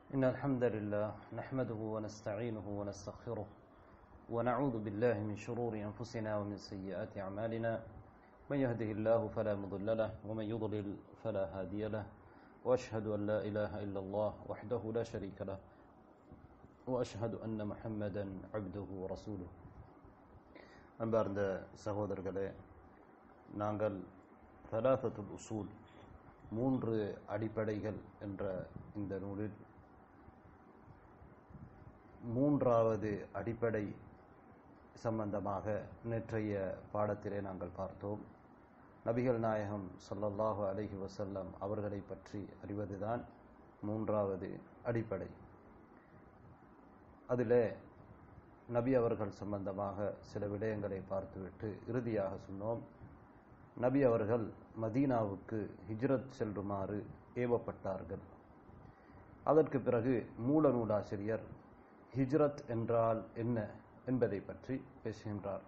إن الحمد لله نحمده ونستعينه ونستغفره ونعوذ بالله من شرور أنفسنا ومن سيئات أعمالنا من يهده الله فلا مضل له ومن يضلل فلا هادي له وأشهد أن لا إله إلا الله وحده لا شريك له وأشهد أن محمدا عبده ورسوله அன்பார்ந்த சகோதரர்களே நாங்கள் தலாசத்துல் உசூல் மூன்று அடிப்படைகள் என்ற இந்த நூலில் மூன்றாவது அடிப்படை சம்பந்தமாக நேற்றைய பாடத்திலே நாங்கள் பார்த்தோம் நபிகள் நாயகம் ஸல்லல்லாஹு அலைஹி வஸல்லம் அவர்களை பற்றி அறிவதுதான் மூன்றாவது அடிப்படை அதில் நபி அவர்கள் சம்பந்தமாக சில விடயங்களை பார்த்துவிட்டு இறுதியாக சொன்னோம் நபி அவர்கள் மதீனாவுக்கு ஹிஜ்ரத் செல்லுமாறு ஏவப்பட்டார்கள் அதற்கு பிறகு மூல நூலாசிரியர் ஹிஜ்ரத் என்றால் என்ன என்பதை பற்றி பேசுகின்றார்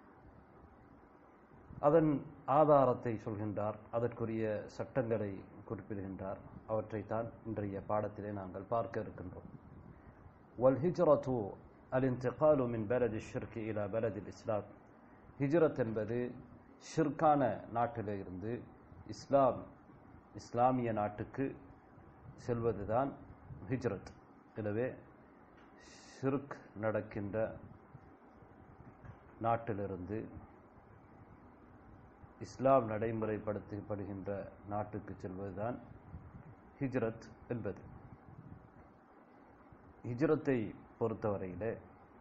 அதன் ஆதாரத்தை சொல்கின்றார் அதற்குரிய சட்டங்களை குறிப்பிடுகின்றார் அவற்றைத்தான் இன்றைய பாடத்திலே நாங்கள் பார்க்க இருக்கின்றோம் வல்ஹிஜ்ரத்து அல் இன்திகாலு மின் பலதி ஷிர்க் இலா பலதி இஸ்லாம் ஹிஜ்ரத் என்பது ஷிர்கான நாட்டிலே இருந்து இஸ்லாம் இஸ்லாமிய நாட்டுக்கு செல்வதுதான் ஹிஜ்ரத் எனவே ஷிர்க் நடக்கின்ற நாட்டிலிருந்து இஸ்லாம் நடைமுறைப்படுத்தப்படுகின்ற நாட்டுக்கு செல்வதுதான் ஹிஜ்ரத் என்பது ஹிஜ்ரத்தை பொறுத்தவரையிலே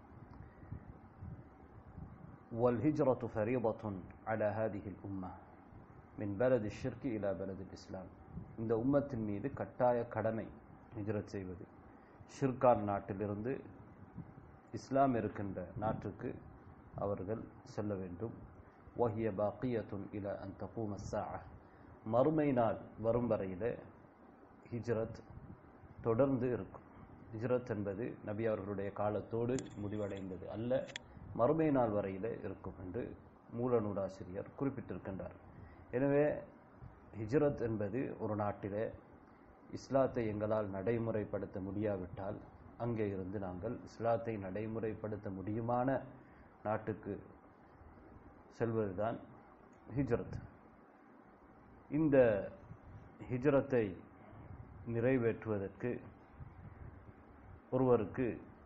والهجرة فريضة على هذه الأمة من بلد الشرك إلى بلد الإسلام இந்த உம்மத்தின் மீது கட்டாய கடமை ஹிஜ்ரத் செய்வது ஷிர்கான் நாட்டிலிருந்து இஸ்லாம் இருக்கின்ற நாட்டுக்கு அவர்கள் செல்ல வேண்டும் வஹிய பாக்கியத்துன் இல அன் தகூம மறுமை நாள் வரும் வரையிலே ஹிஜ்ரத் தொடர்ந்து இருக்கும் ஹிஜ்ரத் என்பது நபி அவர்களுடைய காலத்தோடு முடிவடைந்தது அல்ல மறுமை நாள் வரையிலே இருக்கும் என்று மூல நூலாசிரியர் குறிப்பிட்டிருக்கின்றார் எனவே ஹிஜ்ரத் என்பது ஒரு நாட்டிலே இஸ்லாத்தை எங்களால் நடைமுறைப்படுத்த முடியாவிட்டால் அங்கே இருந்து நாங்கள் இஸ்லாத்தை நடைமுறைப்படுத்த முடியுமான நாட்டுக்கு செல்வதுதான் ஹிஜ்ரத் இந்த ஹிஜ்ரத்தை நிறைவேற்றுவதற்கு ஒருவருக்கு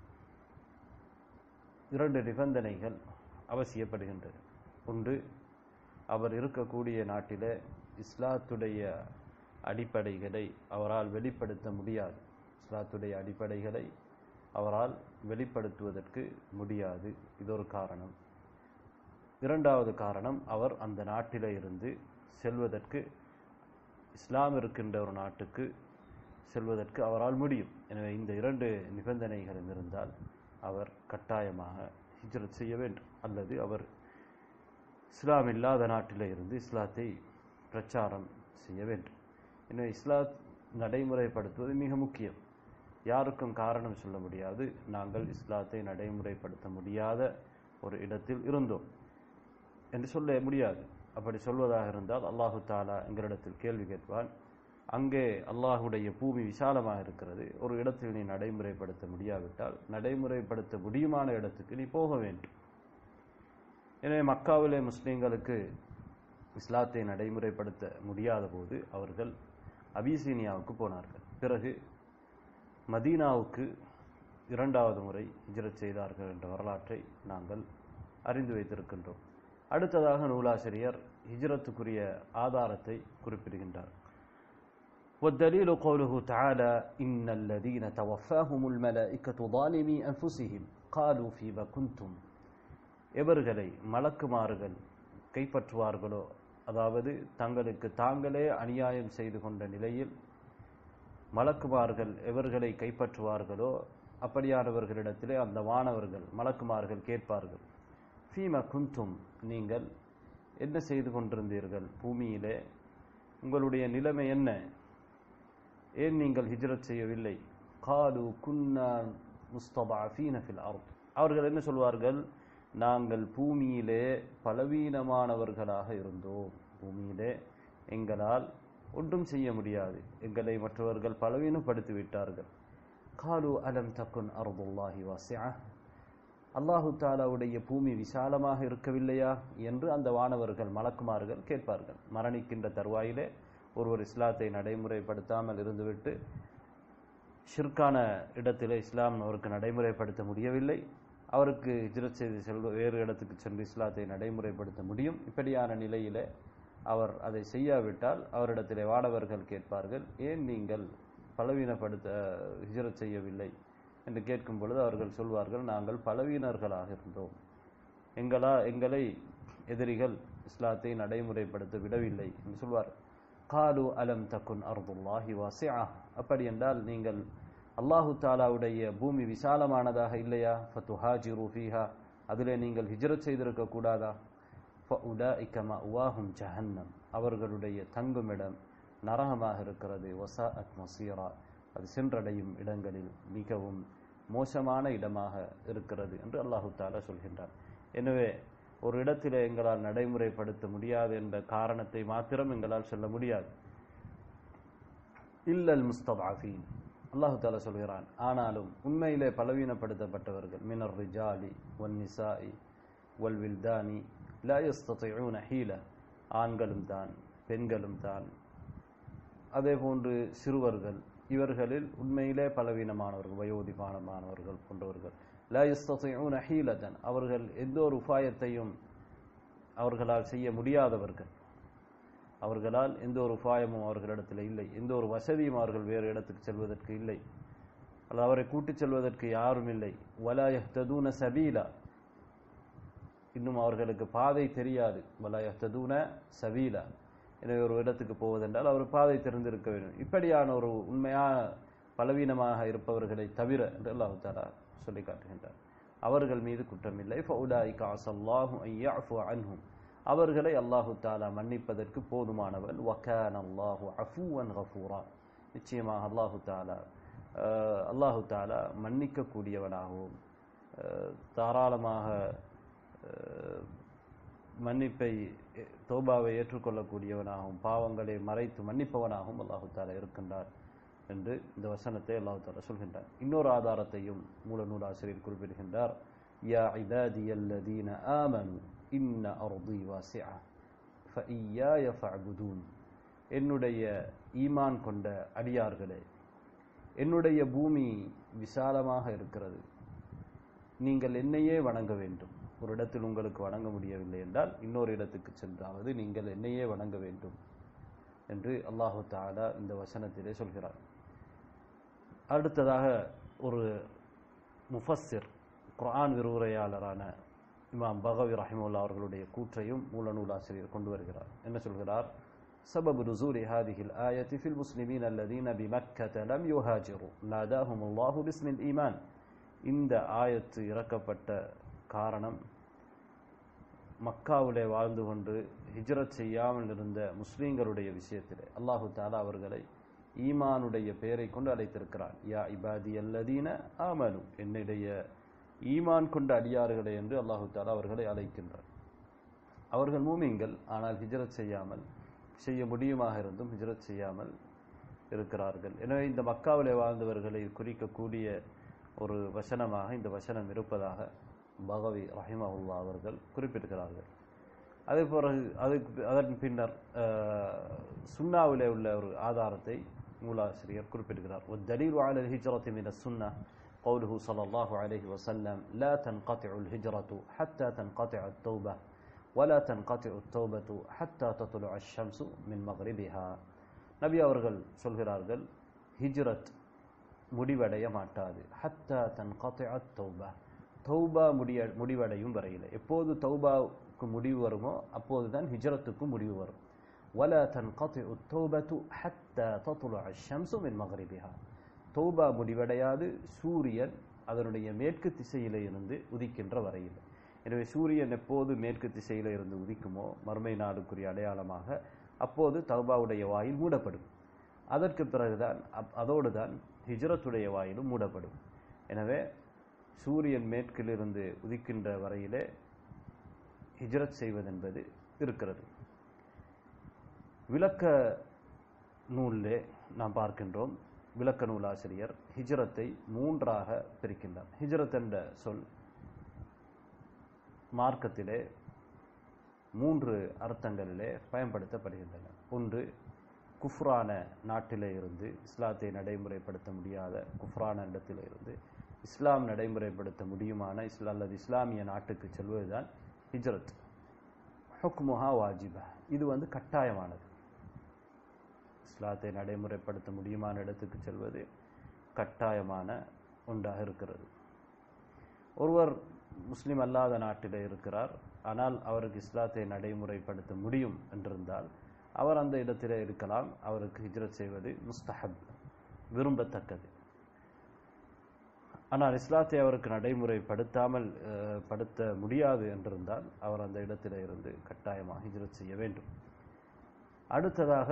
இரண்டு நிபந்தனைகள் அவசியப்படுகின்றது ஒன்று அவர் இருக்கக்கூடிய நாட்டிலே இஸ்லாத்துடைய அடிப்படைகளை அவரால் வெளிப்படுத்த முடியாது இஸ்லாத்துடைய அடிப்படைகளை அவரால் வெளிப்படுத்துவதற்கு முடியாது இது ஒரு காரணம் இரண்டாவது காரணம் அவர் அந்த நாட்டிலே இருந்து செல்வதற்கு இஸ்லாம் இருக்கின்ற ஒரு நாட்டுக்கு செல்வதற்கு அவரால் முடியும் எனவே இந்த இரண்டு நிபந்தனைகளும் இருந்தால் அவர் கட்டாயமாக ஹிஜ்ரத் செய்ய வேண்டும் அல்லது அவர் இஸ்லாம் இல்லாத நாட்டில் இருந்து இஸ்லாத்தை பிரச்சாரம் செய்ய வேண்டும் எனவே இஸ்லாத் நடைமுறைப்படுத்துவது மிக முக்கியம் யாருக்கும் காரணம் சொல்ல முடியாது நாங்கள் இஸ்லாத்தை நடைமுறைப்படுத்த முடியாத ஒரு இடத்தில் இருந்தோம் என்று சொல்ல முடியாது அப்படி சொல்வதாக இருந்தால் அல்லாஹு தாலா எங்களிடத்தில் கேள்வி கேட்பான் அங்கே அல்லாஹுடைய பூமி விசாலமாக இருக்கிறது ஒரு இடத்தில் நீ நடைமுறைப்படுத்த முடியாவிட்டால் நடைமுறைப்படுத்த முடியுமான இடத்துக்கு நீ போக வேண்டும் எனவே மக்காவிலே முஸ்லீம்களுக்கு இஸ்லாத்தை நடைமுறைப்படுத்த முடியாத போது அவர்கள் அபிசீனியாவுக்கு போனார்கள் பிறகு மதீனாவுக்கு இரண்டாவது முறை ஹிஜ்ரத் செய்தார்கள் என்ற வரலாற்றை நாங்கள் அறிந்து வைத்திருக்கின்றோம் அடுத்ததாக நூலாசிரியர் ஹிஜ்ரத்துக்குரிய ஆதாரத்தை குறிப்பிடுகின்றார் والدليل قوله تعالى إن الذين توفاهم الملائكة ظالمي أنفسهم قالوا فيما كنتم எவர்களை மலக்குமாறுகள் கைப்பற்றுவார்களோ அதாவது தங்களுக்கு தாங்களே அநியாயம் செய்து கொண்ட நிலையில் மலக்குமார்கள் எவர்களை கைப்பற்றுவார்களோ அப்படியானவர்களிடத்திலே அந்த மாணவர்கள் மலக்குமார்கள் கேட்பார்கள் ஃபீம குந்தும் நீங்கள் என்ன செய்து கொண்டிருந்தீர்கள் பூமியிலே உங்களுடைய நிலைமை என்ன ஏன் நீங்கள் ஹிஜ்ரத் செய்யவில்லை காலு குன்னா முஸ்தபாஃபீன ஃபில் அர்த் அவர்கள் என்ன சொல்வார்கள் நாங்கள் பூமியிலே பலவீனமானவர்களாக இருந்தோம் பூமியிலே எங்களால் ஒன்றும் செய்ய முடியாது எங்களை மற்றவர்கள் பலவீனப்படுத்தி விட்டார்கள் காலு அலம் தக்குன் அருதுல்லாஹி வாசியா அல்லாஹு தாலாவுடைய பூமி விசாலமாக இருக்கவில்லையா என்று அந்த வானவர்கள் மலக்குமார்கள் கேட்பார்கள் மரணிக்கின்ற தருவாயிலே ஒருவர் இஸ்லாத்தை நடைமுறைப்படுத்தாமல் இருந்துவிட்டு ஷிர்கான இடத்திலே இஸ்லாம் அவருக்கு நடைமுறைப்படுத்த முடியவில்லை அவருக்கு ஹிஜ்ரத் செய்து செல்வ வேறு இடத்துக்கு சென்று இஸ்லாத்தை நடைமுறைப்படுத்த முடியும் இப்படியான நிலையிலே அவர் அதை செய்யாவிட்டால் அவரிடத்திலே வாடவர்கள் கேட்பார்கள் ஏன் நீங்கள் பலவீனப்படுத்த ஹிஜ்ரத் செய்யவில்லை என்று கேட்கும் பொழுது அவர்கள் சொல்வார்கள் நாங்கள் பலவீனர்களாக இருந்தோம் எங்களா எங்களை எதிரிகள் இஸ்லாத்தை நடைமுறைப்படுத்த விடவில்லை என்று சொல்வார் காலு அலம் தக்குன் அர்துல்லாஹி வாசிஆ அப்படி என்றால் நீங்கள் அல்லாஹு தாலாவுடைய பூமி விசாலமானதாக இல்லையா ஃபத்துஹாஜிரு ஃபீஹா அதிலே நீங்கள் ஹிஜ்ரத் செய்திருக்க கூடாதா ஃபஉலாஇக மஅவாஹும் ஜஹன்னம் அவர்களுடைய தங்குமிடம் நரகமாக இருக்கிறது வசா அத் மசீரா அது சென்றடையும் இடங்களில் மிகவும் மோசமான இடமாக இருக்கிறது என்று அல்லாஹு தாலா சொல்கின்றார் எனவே ஒரு இடத்திலே எங்களால் நடைமுறைப்படுத்த முடியாது என்ற காரணத்தை மாத்திரம் எங்களால் சொல்ல முடியாது இல்லல் முஸ்தபாஃபீன் அல்லாஹு தாலா சொல்கிறான் ஆனாலும் உண்மையிலே பலவீனப்படுத்தப்பட்டவர்கள் மினர் ரிஜாலி ஒன் நிசாஇ வல் வில்தானி லா யஸ்ததிஊன ஹீல ஆண்களும் தான் பெண்களும் தான் அதே போன்று சிறுவர்கள் இவர்களில் உண்மையிலே பலவீனமானவர்கள் வயோதிபானமானவர்கள் போன்றவர்கள் லா யஸ்ததிஊன ஹீலதன் அவர்கள் எந்த ஒரு உபாயத்தையும் அவர்களால் செய்ய முடியாதவர்கள் அவர்களால் எந்த ஒரு உபாயமும் அவர்களிடத்தில் இல்லை எந்த ஒரு வசதியும் அவர்கள் வேறு இடத்துக்கு செல்வதற்கு இல்லை அல்லது அவரை கூட்டிச் செல்வதற்கு யாரும் இல்லை வலா யஹ்ததூன சபீலா இன்னும் அவர்களுக்கு பாதை தெரியாது வலா யஹ்ததூன சபீலா எனவே ஒரு இடத்துக்கு போவதென்றால் அவர் பாதை தெரிந்திருக்க வேண்டும் இப்படியான ஒரு உண்மையான பலவீனமாக இருப்பவர்களை தவிர என்று அல்லாஹு தாலா சொல்லி காட்டுகின்றார் அவர்கள் மீது குற்றமில்லை ஃபவுலாயிக அஸல்லாஹு அன் யஅஃபு அன்ஹும் அவர்களை அல்லாஹு தாலா மன்னிப்பதற்கு போதுமானவன் வக்கான் அல்லாஹு அஃபூவன் கஃபூரா நிச்சயமாக அல்லாஹு தாலா அஹ், அல்லாஹு தாலா மன்னிக்கக்கூடியவனாகவும் அஹ், தாராளமாக அஹ், மன்னிப்பை எ- தௌபாவை ஏற்றுக்கொள்ளக்கூடியவனாகவும் பாவங்களை மறைத்து மன்னிப்பவனாகவும் அல்லாஹு தாலா இருக்கின்றார் என்று இந்த வசனத்தை அல்லாஹு தாலா சொல்கின்றார் இன்னொரு ஆதாரத்தையும் மூல நூலாசிரியர் குறிப்பிடுகின்றார் யா இபாதியல்லதீன ஆமனு இன்ன அர்தி வாசிஆ ஃபஇய்யாய ஃபஅபுதூன் என்னுடைய ஈமான் கொண்ட அடியார்களே என்னுடைய பூமி விசாலமாக இருக்கிறது நீங்கள் என்னையே வணங்க வேண்டும் ஒரு இடத்தில் உங்களுக்கு வணங்க முடியவில்லை என்றால் இன்னொரு இடத்துக்கு சென்றாவது நீங்கள் என்னையே வணங்க வேண்டும் என்று அல்லாஹு தாலா இந்த வசனத்திலே சொல்கிறார் அடுத்ததாக ஒரு முஃபஸ்ஸிர் குர்ஆன் விரிவுரையாளரான இமாம் பகவி ரஹிமுல்லா அவர்களுடைய கூற்றையும் மூல நூலாசிரியர் கொண்டு வருகிறார் என்ன சொல்கிறார் سبب نزول هذه الآية في المسلمين الذين بمكة لم يهاجروا ناداهم الله باسم الإيمان இந்த ஆயத்து இறக்கப்பட்ட காரணம் மக்காவிலே வாழ்ந்து கொண்டு ஹிஜ்ரத் செய்யாமல் இருந்த முஸ்லீம்களுடைய விஷயத்திலே அல்லாஹு தாலா அவர்களை ஈமானுடைய பெயரை கொண்டு அழைத்திருக்கிறார் யா இபாதி அல்லதீன ஆமனு என்னுடைய ஈமான் கொண்ட அடியார்களே என்று அல்லாஹு தாலா அவர்களை அழைக்கின்றார் அவர்கள் மூமிங்கள் ஆனால் ஹிஜ்ரத் செய்யாமல் செய்ய முடியுமாக இருந்தும் ஹிஜ்ரத் செய்யாமல் இருக்கிறார்கள் எனவே இந்த மக்காவிலே வாழ்ந்தவர்களை குறிக்கக்கூடிய ஒரு வசனமாக இந்த வசனம் இருப்பதாக பகவி ரஹிமஹுல்லா அவர்கள் குறிப்பிடுகிறார்கள் அதே பிறகு அதுக்கு அதன் பின்னர் அஹ், சுன்னாவிலே உள்ள ஒரு ஆதாரத்தை நூலாசிரியர் குறிப்பிடுகிறார் والدليل على الهجرة من السنة قوله صلى الله عليه وسلم لا تنقطع الهجرة حتى تنقطع التوبة ولا تنقطع التوبة حتى تطلع الشمس من مغربها நபி அவர்கள் சொல்கிறார்கள் ஹிஜ்ரத் முடிவடைய மாட்டாது ஹத்தா தன் தௌபா தௌபா முடிய முடிவடையும் வரையில் எப்போது தௌபாவுக்கு முடிவு வருமோ அப்போது தான் ஹிஜ்ரத்துக்கும் முடிவு வரும் ولا تنقطع التوبة حتى تطلع الشمس من مغربها தௌபா முடிவடையாது சூரியன் அதனுடைய மேற்கு திசையில இருந்து உதிக்கின்ற வரையில் எனவே சூரியன் எப்போது மேற்கு திசையில இருந்து உதிக்குமோ மர்மை நாடுக்குரிய அடையாளமாக அப்போது தௌபாவுடைய வாயில் மூடப்படும் அதற்கு பிறகுதான் அப்- அதோடு தான் ஹிஜ்ரத்துடைய வாயிலும் மூடப்படும் எனவே சூரியன் மேற்கிலிருந்து உதிக்கின்ற வரையிலே ஹிஜ்ரத் செய்வதென்பது இருக்கிறது விளக்க நூலிலே நாம் பார்க்கின்றோம் விளக்க நூலாசிரியர் ஹிஜ்ரத்தை மூன்றாக பிரிக்கின்றார் ஹிஜ்ரத் என்ற சொல் மார்க்கத்திலே மூன்று அர்த்தங்களிலே பயன்படுத்தப்படுகின்றன ஒன்று குஃப்ரான நாட்டிலே இருந்து இஸ்லாத்தை நடைமுறைப்படுத்த முடியாத குஃப்ரான இடத்திலே இருந்து இஸ்லாம் நடைமுறைப்படுத்த முடியுமான இஸ்லா அல்லது இஸ்லாமிய நாட்டுக்கு செல்வதுதான் ஹிஜ்ரத் ஹுக்முஹா வாஜிபா இது வந்து கட்டாயமானது இஸ்லாத்தை நடைமுறைப்படுத்த முடியுமான இடத்துக்கு செல்வது கட்டாயமான ஒன்றாக இருக்கிறது ஒருவர் முஸ்லிம் அல்லாத நாட்டில் இருக்கிறார் ஆனால் அவருக்கு இஸ்லாத்தை நடைமுறைப்படுத்த முடியும் என்றிருந்தால் அவர் அந்த இடத்திலே இருக்கலாம் அவருக்கு ஹிஜ்ரத் செய்வது முஸ்தஹப் விரும்பத்தக்கது ஆனால் இஸ்லாத்தை அவருக்கு நடைமுறைப்படுத்தாமல் அஹ், படுத்த முடியாது என்றிருந்தால் அவர் அந்த இடத்திலே இருந்து கட்டாயமாக ஹிஜ்ரத் செய்ய வேண்டும் அடுத்ததாக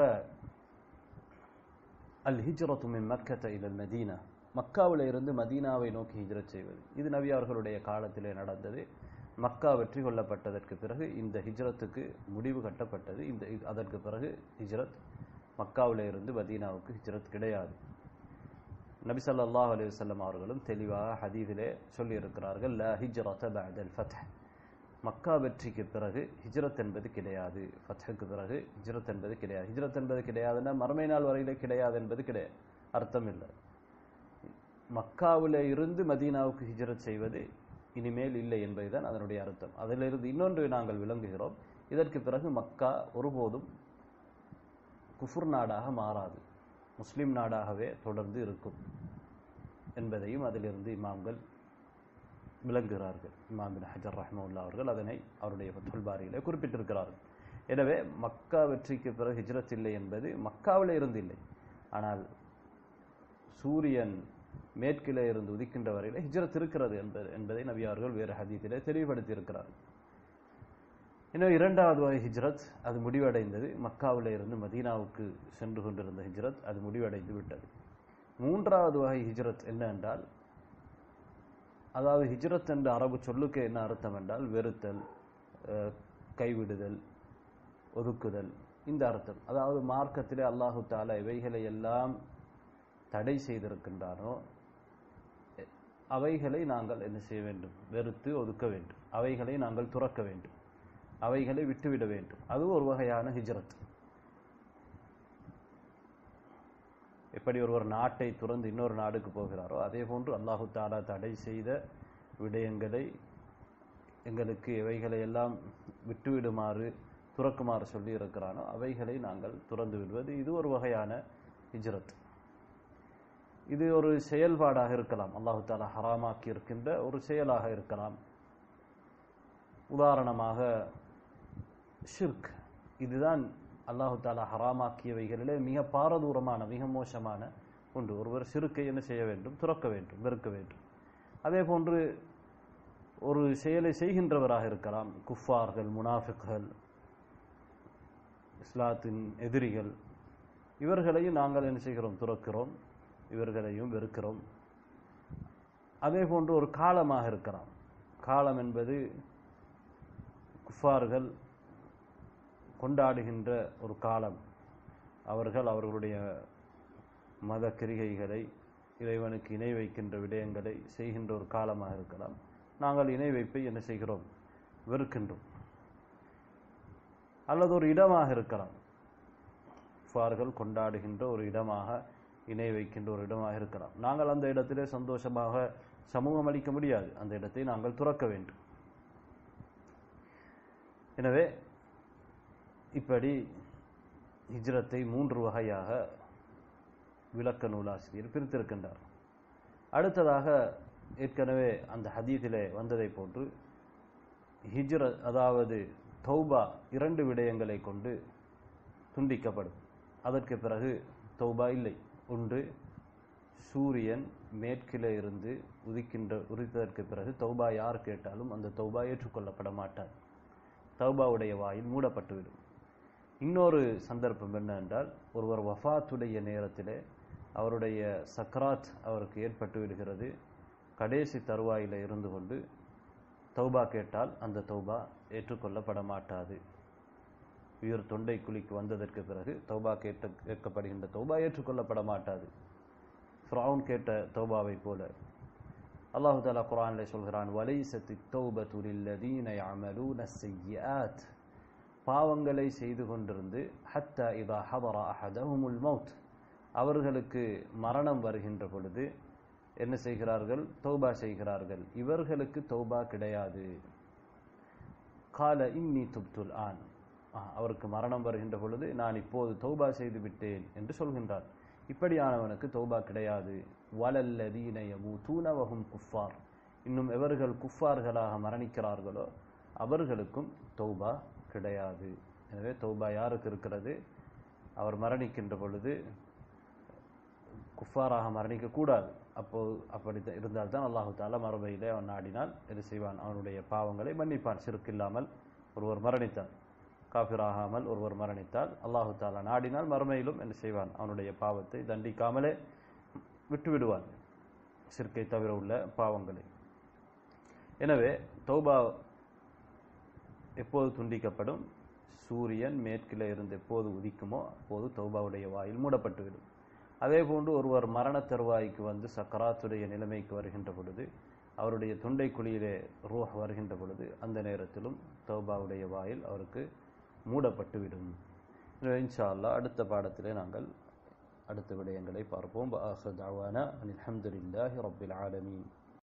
அல் ஹிஜ்ரத்து மின் மக்கத்த இலல் மதீனா மக்காவில் இருந்து மதீனாவை நோக்கி ஹிஜ்ரத் செய்வது இது நபி அவர்களுடைய காலத்திலே நடந்தது மக்கா வெற்றி கொள்ளப்பட்டதற்கு பிறகு இந்த ஹிஜ்ரத்துக்கு முடிவு கட்டப்பட்டது இந்த இது- அதற்கு பிறகு ஹிஜ்ரத் மக்காவில் இருந்து மதீனாவுக்கு ஹிஜ்ரத் கிடையாது நபி ஸல்லல்லாஹு அலைஹி வஸல்லம் அவர்களும் தெளிவாக ஹதீஸிலே சொல்லியிருக்கிறார்கள் லா ஹிஜ்ரத பஅதல் ஃபத்ஹ் மக்கா வெற்றிக்கு பிறகு ஹிஜ்ரத் என்பது கிடையாது ஃபத்ஹுக்கு பிறகு ஹிஜ்ரத் என்பது கிடையாது ஹிஜ்ரத் என்பது கிடையாதுன்னா மறுமை நாள் வரையிலே கிடையாது என்பது கிடையாது அர்த்தம் இல்லை மக்காவிலே இருந்து மதீனாவுக்கு ஹிஜ்ரத் செய்வது இனிமேல் இல்லை என்பதுதான் அதனுடைய அர்த்தம் அதிலிருந்து இன்னொன்று நாங்கள் விளங்குகிறோம் இதற்கு பிறகு மக்கா ஒருபோதும் குஃபுர் நாடாக மாறாது முஸ்லிம் நாடாகவே தொடர்ந்து இருக்கும் என்பதையும் அதிலிருந்து இமாம்கள் விளங்குகிறார்கள் இமாம் பின் ஹஜர் ரஹ்மவுல்லா அவர்கள் அதனை அவருடைய ஃபத்துல் பாரியிலே குறிப்பிட்டிருக்கிறார்கள் எனவே மக்கா வெற்றிக்கு பிறகு ஹிஜ்ரத் இல்லை என்பது மக்காவிலே இருந்து இல்லை ஆனால் சூரியன் மேற்கிலே இருந்து உதிக்கின்ற வரையிலே ஹிஜ்ரத் இருக்கிறது என்பது என்பதை நபி அவர்கள் வேறு ஹதீஸிலே தெளிவுபடுத்தி இருக்கிறார்கள் இன்னும் இரண்டாவது வகை ஹிஜ்ரத் அது முடிவடைந்தது மக்காவிலே இருந்து மதீனாவுக்கு சென்று கொண்டிருந்த ஹிஜ்ரத் அது முடிவடைந்து விட்டது மூன்றாவது வகை ஹிஜ்ரத் என்ன என்றால் அதாவது ஹிஜ்ரத் என்ற அரபு சொல்லுக்கு என்ன அர்த்தம் என்றால் வெறுத்தல் அஹ், கைவிடுதல் ஒதுக்குதல் இந்த அர்த்தம் அதாவது மார்க்கத்திலே அல்லாஹு தாலா இவைகளை எல்லாம் தடை செய்திருக்கின்றானோ எ- அவைகளை நாங்கள் என்ன செய்ய வேண்டும் வெறுத்து ஒதுக்க வேண்டும் அவைகளை நாங்கள் துறக்க வேண்டும் அவைகளை விட்டுவிட வேண்டும் அது ஒரு வகையான ஹிஜ்ரத் எப்படி ஒருவர் நாட்டை துறந்து இன்னொரு நாடுக்கு போகிறாரோ அதே போன்று அல்லாஹு தாலா தடை செய்த விடயங்களை எங்களுக்கு இவைகளை எல்லாம் விட்டுவிடுமாறு துறக்குமாறு சொல்லி இருக்கிறானோ அவைகளை நாங்கள் துறந்து விடுவது இது ஒரு வகையான ஹிஜ்ரத் இது ஒரு செயல்பாடாக இருக்கலாம் அல்லாஹு தாலா ஹராமாக்கி இருக்கின்ற ஒரு செயலாக இருக்கலாம் உதாரணமாக ஷிர்க் இதுதான் அல்லாஹு தாலா ஹராமாக்கியவைகளிலே மிக பாரதூரமான மிக மோசமான ஒன்று ஒருவர் சிறுக்கை என்ன செய்ய வேண்டும் துறக்க வேண்டும் வெறுக்க வேண்டும் அதே போன்று ஒரு செயலை செய்கின்றவராக இருக்கலாம் குஃபார்கள் முனாஃபிக்கள் இஸ்லாத்தின் எதிரிகள் இவர்களையும் நாங்கள் என்ன செய்கிறோம் துறக்கிறோம் இவர்களையும் வெறுக்கிறோம் அதே போன்று ஒரு காலமாக இருக்கலாம் காலம் என்பது குஃபார்கள் கொண்டாடுகின்ற ஒரு காலம் அவர்கள் அவர்களுடைய மத கிரிகைகளை இறைவனுக்கு இணை வைக்கின்ற விடயங்களை செய்கின்ற ஒரு காலமாக இருக்கலாம் நாங்கள் இணை வைப்பை என்ன செய்கிறோம் வெறுக்கின்றோம் அல்லது ஒரு இடமாக இருக்கலாம் குஃபார்கள் கொண்டாடுகின்ற ஒரு இடமாக இணை வைக்கின்ற ஒரு இடமாக இருக்கலாம் நாங்கள் அந்த இடத்திலே சந்தோஷமாக சமூகம் அளிக்க முடியாது அந்த இடத்தை நாங்கள் துறக்க வேண்டும் எனவே இப்படி ஹிஜ்ரத்தை மூன்று வகையாக விளக்க நூலாசிரியர் பிரித்திருக்கின்றார் அடுத்ததாக ஏற்கனவே அந்த ஹதீஸிலே வந்ததை போன்று ஹிஜ்ர அதாவது தௌபா இரண்டு விடயங்களை கொண்டு துண்டிக்கப்படும் அதற்கு பிறகு தௌபா இல்லை ஒன்று சூரியன் மேற்கிலே இருந்து உதிக்கின்ற உதித்ததற்கு பிறகு தௌபா யார் கேட்டாலும் அந்த தௌபா ஏற்றுக்கொள்ளப்பட மாட்டார் தௌபாவுடைய வாயில் மூடப்பட்டுவிடும் இன்னொரு சந்தர்ப்பம் என்ன என்றால் ஒருவர் வஃபாத்துடைய நேரத்திலே அவருடைய சக்ராத் அவருக்கு ஏற்பட்டு விடுகிறது கடைசி தருவாயில இருந்து கொண்டு தௌபா கேட்டால் அந்த தௌபா ஏற்றுக்கொள்ளப்பட மாட்டாது உயிர் தொண்டை குழிக்கு வந்ததற்கு பிறகு தௌபா கேட்ட கேட்கப்படுகின்ற தௌபா ஏற்றுக்கொள்ளப்பட மாட்டாது ஃபிரௌன் கேட்ட தௌபாவை போல அல்லாஹு தாலா குரானில் சொல்கிறான் வலைசத்து தௌபத்து லில்லதீன யஅமலூன ஸய்யிஆத் பாவங்களை செய்து கொண்டிருந்து ஹத்தா இதா ஹதர அஹதஹுமுல் மௌத் அவர்களுக்கு மரணம் வருகின்ற பொழுது என்ன செய்கிறார்கள் தௌபா செய்கிறார்கள் இவர்களுக்கு தௌபா கிடையாது கால இன்னி துப்துல் ஆன் அவருக்கு மரணம் வருகின்ற பொழுது நான் இப்போது தௌபா செய்து விட்டேன் என்று சொல்கின்றார் இப்படியானவனுக்கு தௌபா கிடையாது வலல்லதீன யமூதூன வஹும் குஃபார் இன்னும் எவர்கள் குஃபார்களாக மரணிக்கிறார்களோ அவர்களுக்கும் தௌபா கிடையாது எனவே தௌபா யாருக்கு இருக்கிறது அவர் மரணிக்கின்ற பொழுது குஃபாராக மரணிக்க கூடாது அப்போ அப்படி இருந்தால் தான் அல்லாஹு தாலா மறுமையிலே அவன் நாடினால் இது செய்வான் அவனுடைய பாவங்களை மன்னிப்பான் சிறுக்கு இல்லாமல் ஒருவர் மரணித்தான் காஃபிராகாமல் ஒருவர் மரணித்தால் அல்லாஹு தாலா நாடினால் மறுமையிலும் என்ன செய்வான் அவனுடைய பாவத்தை தண்டிக்காமலே விட்டு விடுவான் சிற்கை தவிர உள்ள பாவங்களை எனவே தௌபா எப்போது துண்டிக்கப்படும் சூரியன் மேற்கில் இருந்து எப்போது உதிக்குமோ அப்போது தௌபாவுடைய வாயில் மூடப்பட்டுவிடும் அதே போன்று ஒருவர் மரண தருவாய்க்கு வந்து சக்கராத்துடைய நிலைமைக்கு வருகின்ற பொழுது அவருடைய தொண்டை குழியிலே ரூஹ் வருகின்ற பொழுது அந்த நேரத்திலும் தௌபாவுடைய வாயில் அவருக்கு மூடப்பட்டுவிடும் இன்ஷா அல்லாஹ் அடுத்த பாடத்திலே நாங்கள் அடுத்த விடயங்களை பார்ப்போம் அனில் அஹமதுல்லாஹி ரபில் ஆலமீன்